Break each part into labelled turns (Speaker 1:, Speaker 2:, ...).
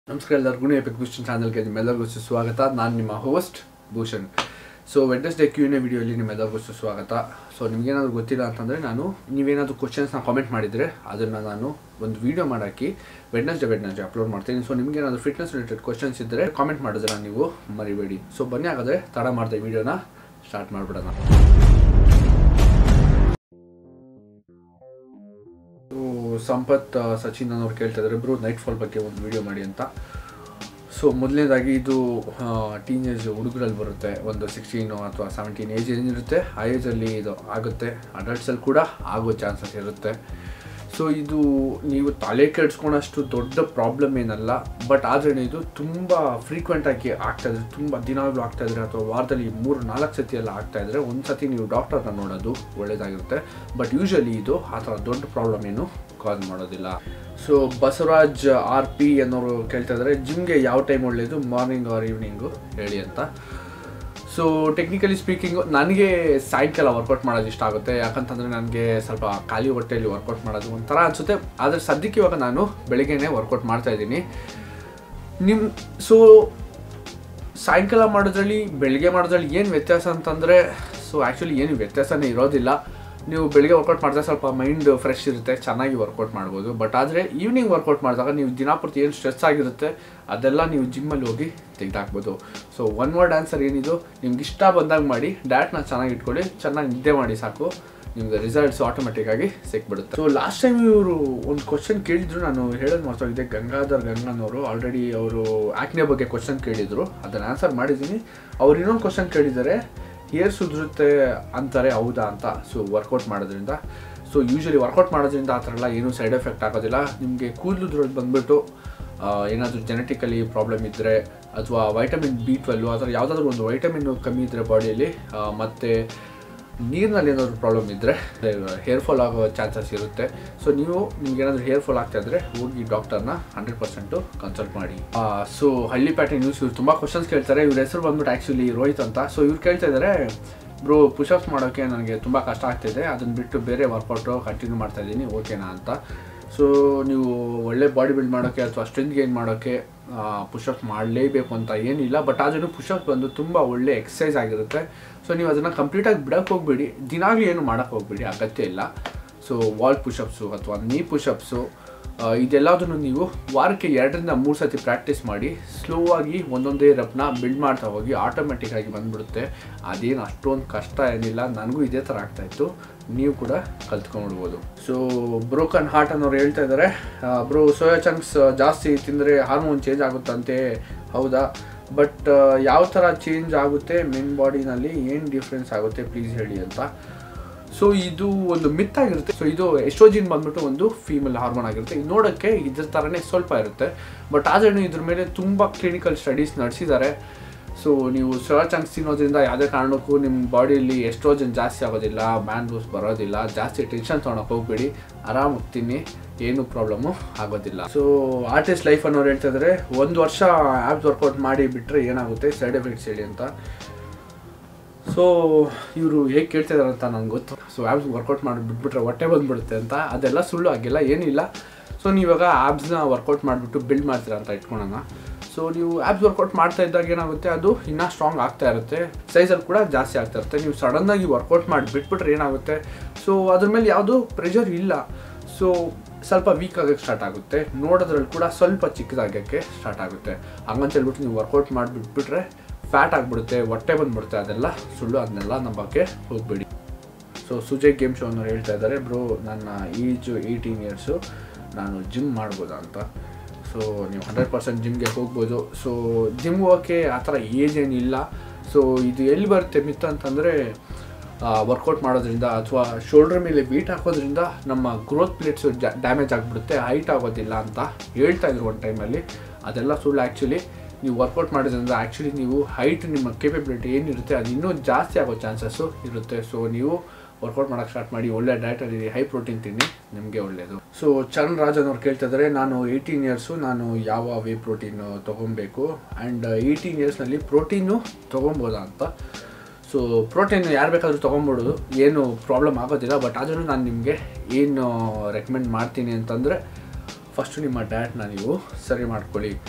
Speaker 1: ನಮಸ್ಕಾರ ಎಲ್ಲರಿಗೂ ಎಪಿಕ್ ಭೂಷಣ್ ಚಾನಲ್ಗೆ ನಿಮ್ಮೆಲ್ಲರಿಗೂ ಸುಸ್ವಾಗತ ನಾನು ನಿಮ್ಮ host Bhushan so Wednesday Q A ವಿಡಿಯೋಲಿ ನಿಮ್ಮೆಲ್ಲರಿಗೂ ಸುಸ್ವಾಗತ ಸೊ ನಿಮ್ಗೇನಾದ್ರು ಗೊತ್ತಿಲ್ಲ ಅಂತಂದರೆ ನಾನು ನೀವೇನಾದರೂ ಕ್ವಶನ್ಸ್ನ ಕಾಮೆಂಟ್ ಮಾಡಿದರೆ ಅದನ್ನು ನಾನು ಒಂದು ವಿಡಿಯೋ ಮಾಡಾಕಿ ವೆಡ್ನೆಸ್ಡೇ ವೆಡ್ನೆಸ್ಡೇ ಅಪ್ಲೋಡ್ ಮಾಡ್ತೀನಿ ಸೊ ನಿಮ್ಗೇನಾದರೂ ಫಿಟ್ನೆಸ್ ರಿಲೇಟೆಡ್ ಕ್ವಶನ್ಸ್ ಇದ್ದರೆ ಕಾಮೆಂಟ್ ಮಾಡಿದ್ರೆ ನೀವು ಮರಿಬೇಡಿ ಸೊ ಬನ್ನಿ ಹಾಗಾದರೆ ತಡ ಮಾಡಿದೆ ವಿಡಿಯೋನ ಸ್ಟಾರ್ಟ್ ಮಾಡಿಬಿಡೋಣ ಸೊ ಸಂಪತ್ ಆ, ಸಚಿನ್ ಅನ್ನೋರು ಕೇಳ್ತಾ ಇದ್ದಾರೆ ಬ್ರೋ ನೈಟ್ ಫಾಲ್ ಬಗ್ಗೆ ಒಂದು ವಿಡಿಯೋ ಮಾಡಿ ಅಂತ ಸೊ ಮೊದಲನೇದಾಗಿ ಇದು ಟೀನೇಜ್ ಹುಡುಗರಲ್ಲಿ ಬರುತ್ತೆ ಒಂದು ಸಿಕ್ಸ್ಟೀನು ಅಥವಾ ಸೆವೆಂಟೀನ್ ಏಜ್ ಏನಿರುತ್ತೆ ಆ ಏಜಲ್ಲಿ ಇದು ಆಗುತ್ತೆ ಅಡಲ್ಟ್ಸಲ್ಲಿ ಕೂಡ ಆಗೋ ಚಾನ್ಸಸ್ ಇರುತ್ತೆ ಸೊ ಇದು ನೀವು ತಲೆ ಕೆಡ್ಸ್ಕೊಳಷ್ಟು ದೊಡ್ಡ ಪ್ರಾಬ್ಲಮ್ ಏನಲ್ಲ ಬಟ್ ಆದ್ರೆ ಇದು ತುಂಬ ಫ್ರೀಕ್ವೆಂಟಾಗಿ ಆಗ್ತಾ ಇದ್ರೆ ತುಂಬ ದಿನಾಗಲೂ ಆಗ್ತಾ ಇದ್ರೆ ಅಥವಾ ವಾರದಲ್ಲಿ ಮೂರು ನಾಲ್ಕು ಸತಿ ಎಲ್ಲ ಆಗ್ತಾ ಇದ್ರೆ ಒಂದು ಸತಿ ನೀವು ಡಾಕ್ಟರ್ನ ನೋಡೋದು ಒಳ್ಳೇದಾಗಿರುತ್ತೆ ಬಟ್ ಯೂಶಲಿ ಇದು ಆ ಥರ ದೊಡ್ಡ ಪ್ರಾಬ್ಲಮ್ ಏನು ಕಾಸ್ ಮಾಡೋದಿಲ್ಲ ಸೊ ಬಸವರಾಜ್ ಆರ್ ಪಿ ಅನ್ನೋರು ಕೇಳ್ತಾ ಇದ್ದಾರೆ ಜಿಮ್ಗೆ ಯಾವ ಟೈಮ್ ಒಳ್ಳೆಯದು ಮಾರ್ನಿಂಗ್ ಆರ್ ಈವ್ನಿಂಗು ಹೇಳಿ ಅಂತ ಸೊ ಟೆಕ್ನಿಕಲಿ ಸ್ಪೀಕಿಂಗು ನನಗೆ ಸಾಯಂಕಾಲ ವರ್ಕೌಟ್ ಮಾಡೋದು ಇಷ್ಟ ಆಗುತ್ತೆ ಯಾಕಂತಂದರೆ ನನಗೆ ಸ್ವಲ್ಪ ಖಾಲಿ ಹೊಟ್ಟೆಯಲ್ಲಿ ವರ್ಕೌಟ್ ಮಾಡೋದು ಒಂಥರ ಅನಿಸುತ್ತೆ ಆದರೆ ಸದ್ಯಕ್ಕೆ ಇವಾಗ ನಾನು ಬೆಳಿಗ್ಗೆನೇ ವರ್ಕೌಟ್ ಮಾಡ್ತಾ ಇದ್ದೀನಿ ನಿಮ್ಮ ಸೊ ಸಾಯಂಕಾಲ ಮಾಡೋದ್ರಲ್ಲಿ ಬೆಳಿಗ್ಗೆ ಮಾಡೋದ್ರಲ್ಲಿ ಏನು ವ್ಯತ್ಯಾಸ ಅಂತಂದರೆ ಸೊ ಆ್ಯಕ್ಚುಲಿ ಏನು ವ್ಯತ್ಯಾಸನೇ ಇರೋದಿಲ್ಲ ನೀವು ಬೆಳಿಗ್ಗೆ ವರ್ಕೌಟ್ ಮಾಡಿದ್ರೆ ಸ್ವಲ್ಪ ಮೈಂಡ್ ಫ್ರೆಶ್ ಇರುತ್ತೆ ಚೆನ್ನಾಗಿ ವರ್ಕೌಟ್ ಮಾಡ್ಬೋದು ಬಟ್ ಆದರೆ ಈವ್ನಿಂಗ್ ವರ್ಕೌಟ್ ಮಾಡಿದಾಗ ನೀವು ದಿನಪೂರ್ತಿ ಏನು ಸ್ಟ್ರೆಸ್ ಆಗಿರುತ್ತೆ ಅದೆಲ್ಲ ನೀವು ಜಿಮ್ಮಲ್ಲಿ ಹೋಗಿ ತೆಗೆದಾಕ್ಬೋದು ಸೊ ಒನ್ ವರ್ಡ್ ಆನ್ಸರ್ ಏನಿದು ನಿಮ್ಗೆ ಇಷ್ಟ ಬಂದಾಗ ಮಾಡಿ ಡಯಟ್ನ ಚೆನ್ನಾಗಿ ಇಟ್ಕೊಳ್ಳಿ ಚೆನ್ನಾಗಿ ನಿದ್ದೆ ಮಾಡಿ ಸಾಕು ನಿಮ್ಗೆ ರಿಸಲ್ಟ್ಸ್ ಆಟೋಮೆಟಿಕ್ಕಾಗಿ ಸಿಕ್ಬಿಡುತ್ತೆ ಸೊ ಲಾಸ್ಟ್ ಟೈಮ್ ಇವರು ಒಂದು ಕ್ವಶನ್ ಕೇಳಿದ್ರು ನಾನು ಹೇಳೋದು ಮರ್ತೋಗಿದ್ದೆ ಗಂಗಾಧರ್ ಗಂಗನವರು ಆಲ್ರೆಡಿ ಅವರು ಆಕ್ನೆ ಬಗ್ಗೆ ಕ್ವಶನ್ ಕೇಳಿದ್ರು ಅದನ್ನು ಆನ್ಸರ್ ಮಾಡಿದ್ದೀನಿ ಅವ್ರು ಇನ್ನೊಂದು ಕ್ವಶನ್ ಕೇಳಿದ್ದಾರೆ ಹೇರ್ ಸುಧರುತ್ತೆ ಅಂತಾರೆ ಹೌದಾ ಅಂತ ಸೊ ವರ್ಕೌಟ್ ಮಾಡೋದ್ರಿಂದ ಸೊ ಯೂಶಲಿ ವರ್ಕೌಟ್ ಮಾಡೋದ್ರಿಂದ ಆ ಥರ ಎಲ್ಲ ಏನೂ ಸೈಡ್ ಎಫೆಕ್ಟ್ ಆಗೋದಿಲ್ಲ ನಿಮಗೆ ಕೂದಲುದ್ರಲ್ಲಿ ಬಂದ್ಬಿಟ್ಟು ಏನಾದರೂ ಜೆನೆಟಿಕಲಿ ಪ್ರಾಬ್ಲಮ್ ಇದ್ದರೆ ಅಥವಾ ವೈಟಮಿನ್ ಬಿ ಟ್ವೆಲ್ವ್ ಆ ಥರ ಯಾವುದಾದ್ರೂ ಒಂದು ವೈಟಮಿನ್ ಕಮ್ಮಿ ಇದ್ದರೆ ಬಾಡಿಯಲ್ಲಿ ಮತ್ತು ನೀರಿನಲ್ಲಿ ಏನಾದರೂ ಪ್ರಾಬ್ಲಮ್ ಇದ್ದರೆ ಹೇರ್ ಫಾಲ್ ಆಗೋ ಚಾನ್ಸಸ್ ಇರುತ್ತೆ ಸೊ ನೀವು ನಿಮ್ಗೆ ಏನಾದರೂ ಹೇರ್ ಫಾಲ್ ಆಗ್ತಾ ಇದ್ದರೆ ಹೋಗಿ ಡಾಕ್ಟರ್ನ ಹಂಡ್ರೆಡ್ ಪರ್ಸೆಂಟು ಕನ್ಸಲ್ಟ್ ಮಾಡಿ ಸೊ ಹಳ್ಳಿ ಪ್ಯಾಟೆ ನ್ಯೂಸ್ ಇವ್ರು ತುಂಬ ಕ್ವಶನ್ಸ್ ಕೇಳ್ತಾರೆ ಇವ್ರ ಹೆಸರು ಬಂದ್ಬಿಟ್ಟು ಆ್ಯಕ್ಚುಲಿ ರೋಹಿತ್ ಅಂತ ಸೊ ಇವ್ರು ಕೇಳ್ತಾ ಇದ್ದಾರೆ ಬ್ರೋ ಪುಷಪ್ಸ್ ಮಾಡೋಕ್ಕೆ ನನಗೆ ತುಂಬ ಕಷ್ಟ ಆಗ್ತಿದೆ ಅದನ್ನು ಬಿಟ್ಟು ಬೇರೆ ವರ್ಕೌಟು ಕಂಟಿನ್ಯೂ ಮಾಡ್ತಾ ಇದ್ದೀನಿ ಓಕೆನಾ ಅಂತ ಸೊ ನೀವು ಒಳ್ಳೆ ಬಾಡಿ ಬಿಲ್ಡ್ ಮಾಡೋಕ್ಕೆ ಅಥವಾ ಸ್ಟ್ರೆಂತ್ ಗೇನ್ ಮಾಡೋಕ್ಕೆ ಪುಷಪ್ಸ್ ಮಾಡಲೇಬೇಕು ಅಂತ ಏನಿಲ್ಲ ಬಟ್ ಆದ್ರೂ ಪುಷಪ್ಸ್ ಬಂದು ತುಂಬ ಒಳ್ಳೆ ಎಕ್ಸಸೈಸ್ ಆಗಿರುತ್ತೆ ಸೊ ನೀವು ಅದನ್ನು ಕಂಪ್ಲೀಟಾಗಿ ಬಿಡೋಕ್ಕೆ ಹೋಗ್ಬೇಡಿ ದಿನಾಗಲೂ ಏನು ಮಾಡೋಕ್ಕೆ ಹೋಗ್ಬೇಡಿ ಅಗತ್ಯ ಇಲ್ಲ ಸೊ ವಾಲ್ ಪುಷಪ್ಸು ಅಥವಾ ನೀ ಪುಷಪ್ಸು ಇದೆಲ್ಲದನ್ನು ನೀವು ವಾರಕ್ಕೆ ಎರಡರಿಂದ ಮೂರು ಸತಿ ಪ್ರಾಕ್ಟೀಸ್ ಮಾಡಿ ಸ್ಲೋ ಆಗಿ ಒಂದೊಂದೇ ರಪ್ನ ಬಿಲ್ಡ್ ಮಾಡ್ತಾ ಹೋಗಿ ಆಟೋಮೆಟಿಕ್ ಆಗಿ ಬಂದ್ಬಿಡುತ್ತೆ ಅದೇನು ಅಷ್ಟೊಂದು ಕಷ್ಟ ಏನಿಲ್ಲ ನನಗೂ ಇದೇ ಥರ ಆಗ್ತಾಯಿತ್ತು ನೀವು ಕೂಡ ಕಲ್ತ್ಕೊಂಡ್ಬಿಡ್ಬೋದು ಸೊ ಬ್ರೋಕನ್ ಹಾರ್ಟ್ ಅನ್ನೋರು ಹೇಳ್ತಾ ಇದ್ದಾರೆ ಬ್ರೋ ಸೋಯಾ ಚಂಕ್ಸ್ ಜಾಸ್ತಿ ತಿಂದರೆ ಹಾರ್ಮೋನ್ ಚೇಂಜ್ ಆಗುತ್ತಂತೆ ಹೌದಾ ಬಟ್ ಯಾವ ಥರ ಚೇಂಜ್ ಆಗುತ್ತೆ ಮೆನ್ ಬಾಡಿನಲ್ಲಿ ಏನು ಡಿಫ್ರೆನ್ಸ್ ಆಗುತ್ತೆ ಪ್ಲೀಸ್ ಹೇಳಿ ಅಂತ ಸೊ ಇದು ಒಂದು ಮಿತ್ ಆಗಿರುತ್ತೆ ಸೊ ಇದು ಎಸ್ಟ್ರೋಜಿನ್ ಬಂದ್ಬಿಟ್ಟು ಒಂದು ಫೀಮೇಲ್ ಹಾರ್ಮೋನ್ ಆಗಿರುತ್ತೆ ಇದು ನೋಡೋಕ್ಕೆ ಇದ್ರ ಥರನೇ ಸ್ವಲ್ಪ ಇರುತ್ತೆ ಬಟ್ ಆದ್ರೂ ಇದ್ರ ಮೇಲೆ ತುಂಬ ಕ್ಲಿನಿಕಲ್ ಸ್ಟಡೀಸ್ ನಡೆಸಿದ್ದಾರೆ ಸೊ ನೀವು ಸೋಯಾ ಚಂಕ್ಸ್ ತಿನ್ನೋದ್ರಿಂದ ಯಾವುದೇ ಕಾರಣಕ್ಕೂ ನಿಮ್ಮ ಬಾಡಿಯಲ್ಲಿ ಎಸ್ಟ್ರೋಜನ್ ಜಾಸ್ತಿ ಆಗೋದಿಲ್ಲ ಮ್ಯಾನ್ ಲೂಸ್ ಬರೋದಿಲ್ಲ ಜಾಸ್ತಿ ಟೆನ್ಷನ್ ತೊಗೊಳಕ್ಕೆ ಹೋಗ್ಬೇಡಿ ಆರಾಮಾಗಿ ತಿನ್ನಿ ಏನು ಪ್ರಾಬ್ಲಮ್ಮು ಆಗೋದಿಲ್ಲ ಸೊ ಆರ್ಟಿಸ್ಟ್ ಲೈಫ್ ಅನ್ನೋರು ಹೇಳ್ತಾ ಇದ್ದಾರೆ ಒಂದು ವರ್ಷ ಆ್ಯಪ್ಸ್ ವರ್ಕೌಟ್ ಮಾಡಿ ಬಿಟ್ಟರೆ ಏನಾಗುತ್ತೆ ಸೈಡ್ ಎಫೆಕ್ಟ್ಸ್ ಹೇಳಿ ಅಂತ ಸೊ ಇವರು ಹೇಗೆ ಕೇಳ್ತಿದಾರೆ ಅಂತ ನಂಗೆ ಗೊತ್ತು ಸೊ ಆ್ಯಬ್ಸ್ ವರ್ಕೌಟ್ ಮಾಡಿ ಬಿಟ್ಬಿಟ್ರೆ ಹೊಟ್ಟೆ ಬಂದ್ಬಿಡುತ್ತೆ ಅಂತ ಅದೆಲ್ಲ ಸುಳ್ಳು ಆಗಿಲ್ಲ ಏನಿಲ್ಲ ಸೊ ನೀವಾಗ ಆ್ಯಬ್ಸ್ನ ವರ್ಕೌಟ್ ಮಾಡಿಬಿಟ್ಟು ಬಿಲ್ಡ್ ಮಾಡ್ತೀರಾ ಅಂತ ಇಟ್ಕೊಳ್ಳೋಣ ಸೊ ನೀವು ಆ್ಯಬ್ಸ್ ವರ್ಕೌಟ್ ಮಾಡ್ತಾ ಇದ್ದಾಗ ಏನಾಗುತ್ತೆ ಅದು ಇನ್ನೂ ಸ್ಟ್ರಾಂಗ್ ಆಗ್ತಾ ಇರುತ್ತೆ ಸೈಜಲ್ಲಿ ಕೂಡ ಜಾಸ್ತಿ ಆಗ್ತಾ ಇರುತ್ತೆ ನೀವು ಸಡನ್ನಾಗಿ ವರ್ಕೌಟ್ ಮಾಡಿ ಬಿಟ್ಬಿಟ್ರೆ ಏನಾಗುತ್ತೆ ಸೊ ಅದ್ರ ಮೇಲೆ ಯಾವುದೂ ಪ್ರೆಷರ್ ಇಲ್ಲ ಸೊ ಸ್ವಲ್ಪ ವೀಕ್ ಆಗೋಕ್ಕೆ ಸ್ಟಾರ್ಟ್ ಆಗುತ್ತೆ ನೋಡೋದ್ರಲ್ಲಿ ಕೂಡ ಸ್ವಲ್ಪ ಚಿಕ್ಕದಾಗೋಕ್ಕೆ ಸ್ಟಾರ್ಟ್ ಆಗುತ್ತೆ ಹಂಗಂತ ಹೇಳ್ಬಿಟ್ಟು ನೀವು ವರ್ಕೌಟ್ ಮಾಡಿಬಿಟ್ಬಿಟ್ರೆ ಫ್ಯಾಟ್ ಆಗಿಬಿಡುತ್ತೆ ಹೊಟ್ಟೆ ಬಂದ್ಬಿಡುತ್ತೆ ಅದೆಲ್ಲ ಸುಳ್ಳು ಅದನ್ನೆಲ್ಲ ನಂಬಕ್ಕೆ ಹೋಗಬೇಡಿ ಸೊ ಸುಜಯ್ ಗೇಮ್ ಶೋ ಅನ್ನೋರು ಹೇಳ್ತಾ ಇದ್ದಾರೆ ಬ್ರೋ ನನ್ನ ಏಜು ಏಯ್ಟೀನ್ ಇಯರ್ಸು ನಾನು ಜಿಮ್ ಮಾಡ್ಬೋದಾ ಅಂತ ಸೊ ನೀವು ಹಂಡ್ರೆಡ್ ಪರ್ಸೆಂಟ್ ಜಿಮ್ಗೆ ಹೋಗ್ಬೋದು ಸೊ ಜಿಮ್ ಹೋಗೋಕ್ಕೆ ಆ ಥರ ಏಜ್ ಏನಿಲ್ಲ ಸೊ ಇದು ಎಲ್ಲಿ ಬರುತ್ತೆ ಮಿತ್ ಅಂತಂದರೆ ವರ್ಕೌಟ್ ಮಾಡೋದ್ರಿಂದ ಅಥವಾ ಶೋಲ್ಡರ್ ಮೇಲೆ ವೆಯ್ಟ್ ಹಾಕೋದ್ರಿಂದ ನಮ್ಮ ಗ್ರೋತ್ ಪ್ಲೇಟ್ಸು ಡ್ಯಾಮೇಜ್ ಆಗಿಬಿಡುತ್ತೆ ಹೈಟ್ ಆಗೋದಿಲ್ಲ ಅಂತ ಹೇಳ್ತಾ ಇದ್ರು ಒಂದು ಟೈಮಲ್ಲಿ ಅದೆಲ್ಲ ಸುಳ್ಳು ಆ್ಯಕ್ಚುಲಿ ನೀವು ವರ್ಕೌಟ್ ಮಾಡೋದ್ರಿಂದ ಆ್ಯಕ್ಚುಲಿ ನೀವು ಹೈಟ್ ನಿಮ್ಮ ಕೇಪಬಿಲಿಟಿ ಏನಿರುತ್ತೆ ಅದು ಇನ್ನೂ ಜಾಸ್ತಿ ಆಗೋ ಚಾನ್ಸಸ್ಸು ಇರುತ್ತೆ ಸೊ ನೀವು ವರ್ಕೌಟ್ ಮಾಡೋಕ್ಕೆ ಸ್ಟಾರ್ಟ್ ಮಾಡಿ ಒಳ್ಳೆ ಡಯಟಲ್ಲಿ ಹೈ ಪ್ರೋಟೀನ್ ತಿನ್ನಿ ನಿಮಗೆ ಒಳ್ಳೆಯದು ಸೊ ಚರಣ್ ರಾಜನ್ ಅವ್ರು ಕೇಳ್ತಾ ಇದ್ದಾರೆ ನಾನು ಏಯ್ಟೀನ್ ಇಯರ್ಸು ನಾನು ಯಾವ ವೇ ಪ್ರೋಟೀನು ತೊಗೊಬೇಕು ಆ್ಯಂಡ್ ಏಯ್ಟೀನ್ ಇಯರ್ಸ್ನಲ್ಲಿ ಪ್ರೋಟೀನು ತೊಗೊಬೋದಾ ಅಂತ ಸೊ ಪ್ರೋಟೀನ್ ಯಾರು ಬೇಕಾದರೂ ತೊಗೊಬೋದು ಏನು ಪ್ರಾಬ್ಲಮ್ ಆಗೋದಿಲ್ಲ ಬಟ್ ಆದರೂ ನಾನು ನಿಮಗೆ ಏನು ರೆಕಮೆಂಡ್ ಮಾಡ್ತೀನಿ ಅಂತಂದರೆ ಫಸ್ಟು ನಿಮ್ಮ ಡಯಟ್ನ ನೀವು ಸರಿ ಮಾಡ್ಕೊಳ್ಳಿ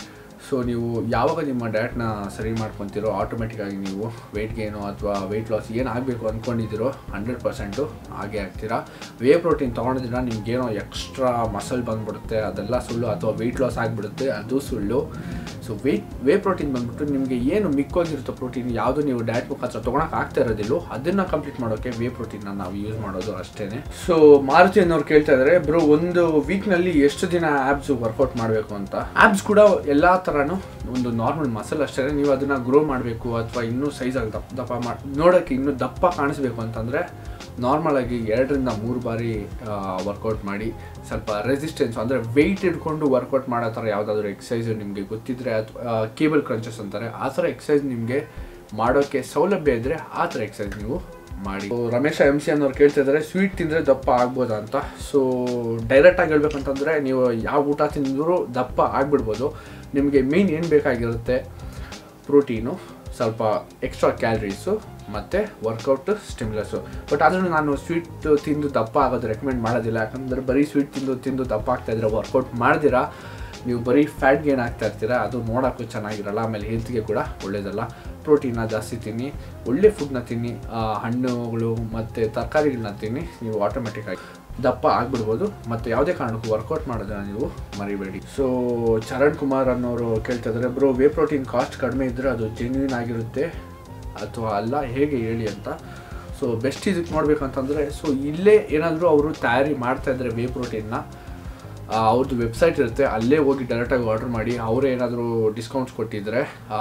Speaker 1: ಸೊ ನೀವು ಯಾವಾಗ ನಿಮ್ಮ ಡಯಟ್ನ ಸರಿ ಮಾಡ್ಕೊತೀರೋ ಆಟೋಮೆಟಿಕ್ಕಾಗಿ ನೀವು ವೆಯ್ಟ್ ಗೇನು ಅಥವಾ ವೆಯ್ಟ್ ಲಾಸ್ ಏನು ಆಗಬೇಕು ಅಂದ್ಕೊಂಡಿದ್ದೀರೋ ಹಂಡ್ರೆಡ್ ಪರ್ಸೆಂಟು ಹಾಗೆ ಆಗ್ತೀರಾ ವೇ ಪ್ರೋಟೀನ್ ತೊಗೊಂಡಿದ್ದೀರ ನಿಮ್ಗೇನೋ ಎಕ್ಸ್ಟ್ರಾ ಮಸಲ್ ಬಂದ್ಬಿಡುತ್ತೆ ಅದೆಲ್ಲ ಸುಳ್ಳು ಅಥವಾ ವೆಯ್ಟ್ ಲಾಸ್ ಆಗಿಬಿಡುತ್ತೆ ಅದು ಸುಳ್ಳು ಸೊ ವೆಯ್ಟ್ ವೇ ಪ್ರೋಟೀನ್ ಬಂದ್ಬಿಟ್ಟು ನಿಮಗೆ ಏನು ಮಿಕ್ಕೋಗಿರುತ್ತೋ ಪ್ರೋಟೀನ್ ಯಾವುದು ನೀವು ಡಯಟ್ ಮುಖಾಂತರ ತೊಗೊಳಕ್ಕೆ ಆಗ್ತಾ ಇರೋದಿಲ್ಲೋ ಅದನ್ನು ಕಂಪ್ಲೀಟ್ ಮಾಡೋಕ್ಕೆ ವೇ ಪ್ರೋಟೀನ್ನ ನಾವು ಯೂಸ್ ಮಾಡೋದು ಅಷ್ಟೇ ಸೊ ಮಾರುತಿ ಅನ್ನೋರು ಕೇಳ್ತಾ ಇದ್ದಾರೆ ಬ್ರೋ ಒಂದು ವೀಕ್ನಲ್ಲಿ ಎಷ್ಟು ದಿನ ಆ್ಯಬ್ಸ್ ವರ್ಕೌಟ್ ಮಾಡಬೇಕು ಅಂತ ಆ್ಯಬ್ಸ್ ಕೂಡ ಎಲ್ಲ ಥರನೂ ಒಂದು ನಾರ್ಮಲ್ ಮಸಲ್ ಅಷ್ಟೇ ನೀವು ಅದನ್ನು ಗ್ರೋ ಮಾಡಬೇಕು ಅಥವಾ ಇನ್ನೂ ಸೈಜಾಗಿ ದಪ್ಪ ದಪ್ಪ ಮಾಡಿ ನೋಡೋಕ್ಕೆ ಇನ್ನೂ ದಪ್ಪ ಕಾಣಿಸ್ಬೇಕು ಅಂತಂದರೆ ನಾರ್ಮಲ್ ಆಗಿ ಎರಡರಿಂದ ಮೂರು ಬಾರಿ ವರ್ಕೌಟ್ ಮಾಡಿ ಸ್ವಲ್ಪ ರೆಸಿಸ್ಟೆನ್ಸ್ ಅಂದರೆ ವೆಯ್ಟ್ ಇಟ್ಕೊಂಡು ವರ್ಕೌಟ್ ಮಾಡೋ ಥರ ಯಾವುದಾದ್ರೂ ಎಕ್ಸಸೈಸ್ ನಿಮಗೆ ಗೊತ್ತಿದ್ರೆ ಅಥವಾ ಕೇಬಲ್ ಕ್ರಂಚಸ್ ಅಂತಾರೆ ಆ ಥರ ಎಕ್ಸಸೈಸ್ ನಿಮಗೆ ಮಾಡೋಕ್ಕೆ ಸೌಲಭ್ಯ ಇದ್ದರೆ ಆ ಥರ ಎಕ್ಸಸೈಸ್ ನೀವು ಮಾಡಿ So, ರಮೇಶ ಎಮ್ ಸಿ ಅನ್ನೋರು ಕೇಳ್ತಾ ಇದ್ದಾರೆ ಸ್ವೀಟ್ ತಿಂದರೆ ದಪ್ಪ ಆಗ್ಬೋದಾ ಅಂತ ಸೊ ಡೈರೆಕ್ಟಾಗಿ ಹೇಳ್ಬೇಕಂತಂದರೆ ನೀವು ಯಾವ ಊಟ ತಿಂದರೂ ದಪ್ಪ ಆಗಿಬಿಡ್ಬೋದು ನಿಮಗೆ ಮೇಯ್ನ್ ಏನು ಬೇಕಾಗಿರುತ್ತೆ ಪ್ರೋಟೀನು ಸ್ವಲ್ಪ ಎಕ್ಸ್ಟ್ರಾ ಕ್ಯಾಲರೀಸು ಮತ್ತು ವರ್ಕೌಟ್ ಸ್ಟಿಮ್ಯುಲಸ್ಸು ಬಟ್ ಆದ್ರೂ ನಾನು ಸ್ವೀಟ್ ತಿಂದು ದಪ್ಪ ಆಗೋದು ರೆಕಮೆಂಡ್ ಮಾಡೋದಿಲ್ಲ ಯಾಕಂದರೆ ಬರೀ ಸ್ವೀಟ್ ತಿಂದು ತಿಂದು ದಪ್ಪ ಆಗ್ತಾಯಿದ್ರೆ ವರ್ಕೌಟ್ ಮಾಡ್ದಿರಾ ನೀವು ಬರೀ ಫ್ಯಾಟ್ ಗೇನ್ ಆಗ್ತಾ ಇರ್ತೀರಾ ಅದು ನೋಡೋಕ್ಕೂ ಚೆನ್ನಾಗಿರಲ್ಲ ಆಮೇಲೆ ಹೆಲ್ತ್ಗೆ ಕೂಡ ಒಳ್ಳೇದಲ್ಲ ಪ್ರೋಟೀನ ಜಾಸ್ತಿ ತಿನ್ನಿ ಒಳ್ಳೆ ಫುಡ್ನ ತಿನ್ನಿ ಆ, ಹಣ್ಣುಗಳು ಮತ್ತು ತರಕಾರಿಗಳನ್ನ ತಿನ್ನಿ ನೀವು ಆಟೋಮೆಟಿಕ್ಕಾಗಿ ದಪ್ಪ ಆಗ್ಬಿಡ್ಬೋದು ಮತ್ತು ಯಾವುದೇ ಕಾರಣಕ್ಕೂ ವರ್ಕೌಟ್ ಮಾಡೋದನ್ನ ನೀವು ಮರಿಬೇಡಿ ಸೊ ಚರಣ್ ಕುಮಾರ್ ಅನ್ನೋರು ಕೇಳ್ತಾ ಇದ್ದಾರೆ ಬ್ರೋ ವೇ ಪ್ರೋಟೀನ್ ಕಾಸ್ಟ್ ಕಡಿಮೆ ಇದ್ದರೆ ಅದು ಜೆನ್ಯೂನ್ ಆಗಿರುತ್ತೆ ಅಥವಾ ಅಲ್ಲ ಹೇಗೆ ಹೇಳಿ ಅಂತ ಸೊ ಬೆಸ್ಟ್ ಇದಕ್ಕೆ ನೋಡ್ಬೇಕಂತಂದರೆ ಸೊ ಇಲ್ಲೇ ಏನಾದರೂ ಅವರು ತಯಾರಿ ಮಾಡ್ತಾ ಇದ್ದಾರೆ ವೇ ಪ್ರೋಟೀನ್ನ ಅವ್ರದ್ದು ವೆಬ್ಸೈಟ್ ಇರುತ್ತೆ ಅಲ್ಲೇ ಹೋಗಿ ಡೈರೆಕ್ಟಾಗಿ ಆರ್ಡರ್ ಮಾಡಿ ಅವರೇ ಏನಾದರೂ ಡಿಸ್ಕೌಂಟ್ಸ್ ಕೊಟ್ಟಿದ್ದರೆ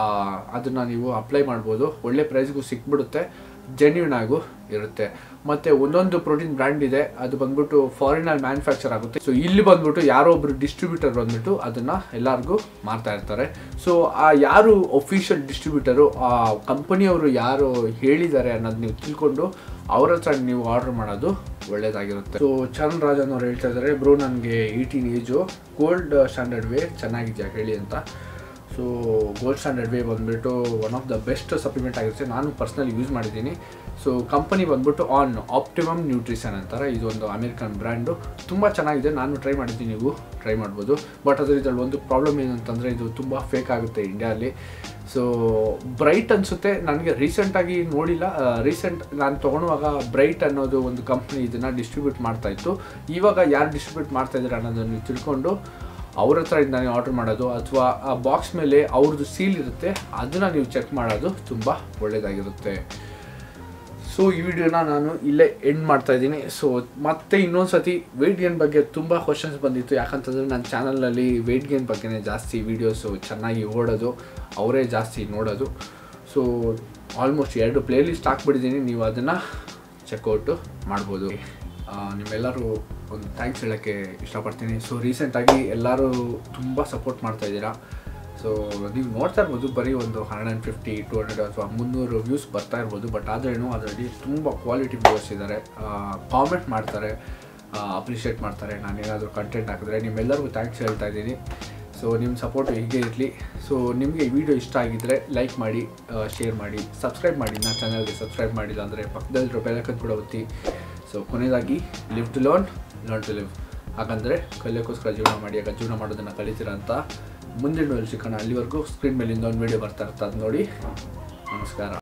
Speaker 1: ಅದನ್ನು ನೀವು ಅಪ್ಲೈ ಮಾಡ್ಬೋದು ಒಳ್ಳೆ ಪ್ರೈಸ್ಗೂ ಸಿಕ್ಬಿಡುತ್ತೆ ಜೆನ್ಯೂನ್ ಆಗು ಇರುತ್ತೆ ಮತ್ತು ಒಂದೊಂದು ಪ್ರೋಟೀನ್ ಬ್ರ್ಯಾಂಡ್ ಇದೆ ಅದು ಬಂದ್ಬಿಟ್ಟು ಫಾರಿನಲ್ಲಿ ಮ್ಯಾನುಫ್ಯಾಕ್ಚರ್ ಆಗುತ್ತೆ ಸೊ ಇಲ್ಲಿ ಬಂದ್ಬಿಟ್ಟು ಯಾರೋ ಒಬ್ರು ಡಿಸ್ಟ್ರಿಬ್ಯೂಟರ್ ಬಂದ್ಬಿಟ್ಟು ಅದನ್ನು ಎಲ್ಲರಿಗೂ ಮಾರ್ತಾ ಇರ್ತಾರೆ ಸೊ ಆ ಯಾರು ಒಫಿಷಿಯಲ್ ಡಿಸ್ಟ್ರಿಬ್ಯೂಟರು ಆ ಕಂಪನಿಯವರು ಯಾರು ಹೇಳಿದ್ದಾರೆ ಅನ್ನೋದು ನೀವು ತಿಳ್ಕೊಂಡು ಅವ್ರ ಹತ್ರ ನೀವು ಆರ್ಡರ್ ಮಾಡೋದು ಒಳ್ಳೇದಾಗಿರುತ್ತೆ ಸೊ ಚರಣ್ ರಾಜನ್ ಅವ್ರು ಹೇಳ್ತಾ ಇದ್ದಾರೆ ಬ್ರೋ ನನಗೆ eighteen age gold standard whey ಚೆನ್ನಾಗಿದೆಯಾ ಹೇಳಿ ಅಂತ ಸೊ ಗೋಲ್ಡ್ ಸ್ಟ್ಯಾಂಡರ್ಡ್ ವೇ ಬಂದುಬಿಟ್ಟು one of the best supplement ಆಗಿರುತ್ತೆ ನಾನು ಪರ್ಸ್ನಲಿ ಯೂಸ್ ಮಾಡಿದ್ದೀನಿ ಸೊ ಕಂಪನಿ ಬಂದ್ಬಿಟ್ಟು ಆನ್ ಆಪ್ಟಿಮಮ್ ನ್ಯೂಟ್ರಿಷನ್ ಅಂತಾರೆ ಇದು ಒಂದು ಅಮೇರಿಕನ್ ಬ್ರ್ಯಾಂಡು ತುಂಬ ಚೆನ್ನಾಗಿದೆ ನಾನು ಟ್ರೈ ಮಾಡಿದ್ದೀನಿ ನೀವು ಟ್ರೈ ಮಾಡ್ಬೋದು ಬಟ್ ಅದ್ರ ಇದ್ರಲ್ಲಿ ಒಂದು ಪ್ರಾಬ್ಲಮ್ ಏನಂತಂದರೆ ಇದು ತುಂಬ ಫೇಕ್ ಆಗುತ್ತೆ ಇಂಡಿಯಾದಲ್ಲಿ ಸೊ ಬ್ರೈಟ್ ಅನಿಸುತ್ತೆ ನನಗೆ ರೀಸೆಂಟಾಗಿ ನೋಡಿಲ್ಲ ರೀಸೆಂಟ್ ನಾನು ತೊಗೊಳುವಾಗ ಬ್ರೈಟ್ ಅನ್ನೋದು ಒಂದು ಕಂಪ್ನಿ ಇದನ್ನು ಡಿಸ್ಟ್ರಿಬ್ಯೂಟ್ ಮಾಡ್ತಾ ಇತ್ತು ಇವಾಗ ಯಾರು ಡಿಸ್ಟ್ರಿಬ್ಯೂಟ್ ಮಾಡ್ತಾ ಇದ್ದಾರೆ ಅನ್ನೋದನ್ನು ನೀವು ತಿಳ್ಕೊಂಡು ಅವ್ರ ಹತ್ರ ಇಂದಾನೆ ಆರ್ಡರ್ ಮಾಡೋದು ಅಥವಾ ಆ ಬಾಕ್ಸ್ ಮೇಲೆ ಅವ್ರದ್ದು ಸೀಲ್ ಇರುತ್ತೆ ಅದನ್ನು ನೀವು ಚೆಕ್ ಮಾಡೋದು ತುಂಬ ಒಳ್ಳೆಯದಾಗಿರುತ್ತೆ ಸೊ ಈ ವಿಡಿಯೋನ ನಾನು ಇಲ್ಲೇ ಎಂಡ್ ಮಾಡ್ತಾ ಇದ್ದೀನಿ ಸೊ ಮತ್ತೆ ಇನ್ನೊಂದು ಸತಿ ವೆಯ್ಟ್ ಗೇನ್ ಬಗ್ಗೆ ತುಂಬ ಕ್ವಶನ್ಸ್ ಬಂದಿತ್ತು ಯಾಕಂತಂದರೆ ನನ್ನ ಚಾನಲ್ನಲ್ಲಿ ವೆಯ್ಟ್ ಗೇನ್ ಬಗ್ಗೆನೇ ಜಾಸ್ತಿ ವೀಡಿಯೋಸು ಚೆನ್ನಾಗಿ ಓಡೋದು ಅವರೇ ಜಾಸ್ತಿ ನೋಡೋದು ಸೊ ಆಲ್ಮೋಸ್ಟ್ ಎರಡು ಪ್ಲೇಲಿಸ್ಟ್ ಹಾಕ್ಬಿಟ್ಟಿದ್ದೀನಿ ನೀವು ಅದನ್ನು ಚೆಕ್ಔಟು ಮಾಡ್ಬೋದು ಆ, ನಿಮ್ಮೆಲ್ಲರೂ ಒಂದು ಥ್ಯಾಂಕ್ಸ್ ಹೇಳೋಕ್ಕೆ ಇಷ್ಟಪಡ್ತೀನಿ ಸೊ ರೀಸೆಂಟಾಗಿ ಎಲ್ಲರೂ ತುಂಬ ಸಪೋರ್ಟ್ ಮಾಡ್ತಾ ಇದ್ದೀರಾ ಸೊ ನೀವು ನೋಡ್ತಾ ಇರ್ಬೋದು ಬರೀ ಒಂದು hundred and fifty two hundred ಅಥವಾ ಮುನ್ನೂರು ವ್ಯೂಸ್ ಬರ್ತಾ ಇರ್ಬೋದು ಬಟ್ ಆದ್ರೇನು ಅದರಲ್ಲಿ ತುಂಬ ಕ್ವಾಲಿಟಿ ವ್ಯೂವರ್ಸ್ ಇದ್ದಾರೆ ಕಾಮೆಂಟ್ ಮಾಡ್ತಾರೆ ಅಪ್ರಿಷಿಯೇಟ್ ಮಾಡ್ತಾರೆ ನಾನು ಏನಾದರೂ ಕಂಟೆಂಟ್ ಹಾಕಿದ್ರೆ ನಿಮ್ಮೆಲ್ಲರಿಗೂ ಥ್ಯಾಂಕ್ಸ್ ಹೇಳ್ತಾ ಇದ್ದೀನಿ ಸೊ ನಿಮ್ಮ ಸಪೋರ್ಟ್ ಹೀಗೆ ಇರಲಿ ಸೊ ನಿಮಗೆ ಈ ವಿಡಿಯೋ ಇಷ್ಟ ಆಗಿದ್ದರೆ ಲೈಕ್ ಮಾಡಿ ಶೇರ್ ಮಾಡಿ ಸಬ್ಸ್ಕ್ರೈಬ್ ಮಾಡಿ ನನ್ನ ಚಾನಲ್ಗೆ ಸಬ್ಸ್ಕ್ರೈಬ್ ಮಾಡಿಲ್ಲ ಅಂದರೆ ಪಕ್ಕದಲ್ಲಿರೋ ಬೆಲಕನ್ ಕೂಡ ಒತ್ತಿ ಸೊ ಕೊನೆಯದಾಗಿ live to learn learn to live ಹಾಗಂದರೆ ಕಲಿಯೋಕ್ಕೋಸ್ಕರ ಜೀವನ ಮಾಡಿ ಆಗ ಜೀವನ ಮಾಡೋದನ್ನು ಕಲಿತೀರಾ ಅಂತ ಮುಂದಿನ ಸಿಗೋಣ ಅಲ್ಲಿವರೆಗೂ ಸ್ಕ್ರೀನ್ ಮೇಲಿಂದ ಒಂದು ವಿಡಿಯೋ ಬರ್ತಾ ಇರ್ತದೆ ಅದು ನೋಡಿ ನಮಸ್ಕಾರ